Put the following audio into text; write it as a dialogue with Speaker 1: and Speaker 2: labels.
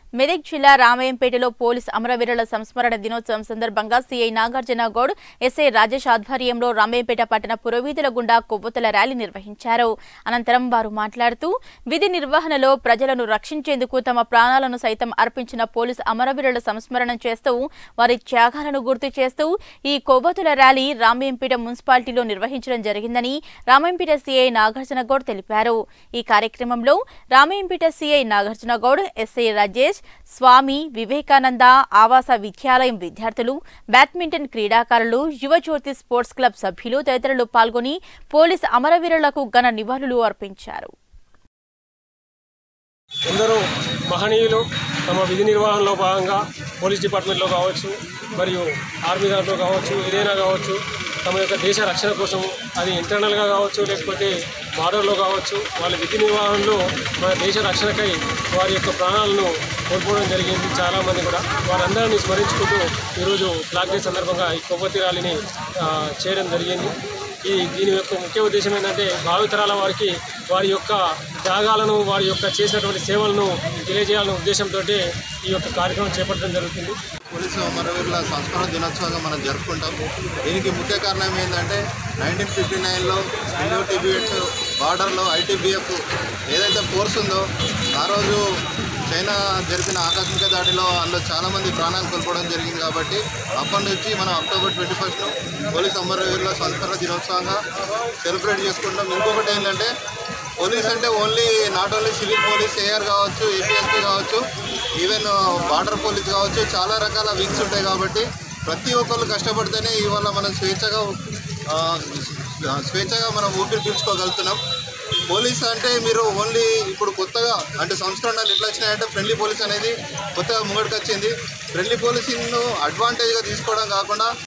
Speaker 1: మెదక్ జిల్లా రామయంపేటలో పోలీస్ అమరవీరుల సంస్మరణ దినోత్సవం సందర్భంగా సీఐ నాగార్జున గౌడ్ ఎస్ఐ రాజేష్ ఆధ్వర్యంలో రామయంపేట పట్టణ పురవీధుల గుండా కొవ్వొత్తుల ర్యాలీ నిర్వహించారు అనంతరం వారు మాట్లాడుతూ విధి నిర్వహణలో ప్రజలను రక్షించేందుకు తమ ప్రాణాలను సైతం అర్పించిన పోలీస్ అమరవీరుల సంస్మరణం చేస్తూ వారి త్యాగాలను గుర్తు చేస్తూ ఈ కొవ్వొత్తుల ర్యాలీ రామయంపేట మున్సిపాలిటీలో నిర్వహించడం జరిగిందని రామయంపేట సీఐ నాగార్జున గౌడ్ తెలిపారు ఈ కార్యక్రమంలో రామయంపేట సీఐ నాగార్జున గౌడ్ ఎస్ఐ రాజేష్ స్వామి వివేకానంద ఆవాస విద్యాలయం విద్యార్థులు బ్యాడ్మింటన్ క్రీడాకారులు యువజ్యోతి స్పోర్ట్స్ క్లబ్ సభ్యులు తదితరులు పాల్గొని పోలీస్ అమరవీరులకు ఘన నివాళులు అర్పించారు
Speaker 2: ఎందరో మహనీయులు తమ విధి నిర్వహణలో భాగంగా పోలీస్ డిపార్ట్మెంట్లో కావచ్చు మరియు ఆర్మీ దాంట్లో కావచ్చు ఏదైనా కావచ్చు తమ యొక్క దేశ రక్షణ కోసం అది ఇంటర్నల్గా కావచ్చు లేకపోతే బార్డర్లో కావచ్చు వాళ్ళ విధి నిర్వహణలో మన దేశ రక్షణకై వారి యొక్క ప్రాణాలను కోల్పోవడం జరిగింది చాలామంది కూడా వారందరినీ స్మరించుకుంటూ ఈరోజు ఫ్లాగ్ డే సందర్భంగా ఈ కొవ్వొత్తి ర్యాలీని ఆ, చేయడం జరిగింది ఈ దీని యొక్క ముఖ్య ఉద్దేశం ఏంటంటే భావితరాల వారికి వారి యొక్క త్యాగాలను వారి యొక్క చేసినటువంటి సేవలను తెలియజేయాలనే ఉద్దేశంతో ఈ యొక్క కార్యక్రమం చేపట్టడం జరుగుతుంది
Speaker 3: పోలీసు అమరవీరుల సంస్మరణ దినోత్సవంగా మనం జరుపుకుంటాం దీనికి ముఖ్య కారణం ఏంటంటే నైన్టీన్ ఫిఫ్టీ నైన్లో ఇండో టిబియట్ బార్డర్లో ఐటీబీఎఫ్ ఏదైతే ఫోర్స్ ఉందో ఆ రోజు చైనా జరిపిన ఆకస్మిక దాడిలో అందులో చాలామంది ప్రాణాలు కోల్పోవడం జరిగింది కాబట్టి అప్పటి నుంచి మనం అక్టోబర్ ట్వంటీ ఫస్ట్ను పోలీస్ అమరవీరుల సంస్మరణ దినోత్సవంగా సెలబ్రేట్ చేసుకుంటాం ఇంకొకటి ఏంటంటే పోలీస్ అంటే only not only civil police AR కావచ్చు ఏపీఎస్పీ కావచ్చు ఈవెన్ బార్డర్ పోలీస్ కావచ్చు చాలా రకాల వింగ్స్ ఉంటాయి కాబట్టి ప్రతి ఒక్కళ్ళు కష్టపడితేనే ఇవాళ మనం స్వేచ్ఛగా ఆ, స్వేచ్ఛగా మనం ఊపిరి పీల్చుకోగలుగుతున్నాం పోలీస్ అంటే మీరు ఓన్లీ ఇప్పుడు కొత్తగా అంటే సంస్కరణలు ఎట్లా వచ్చినాయంటే ఫ్రెండ్లీ పోలీస్ అనేది కొత్తగా ముంగడికి వచ్చింది ఫ్రెండ్లీ పోలీసింగ్ను అడ్వాంటేజ్గా తీసుకోవడం కాకుండా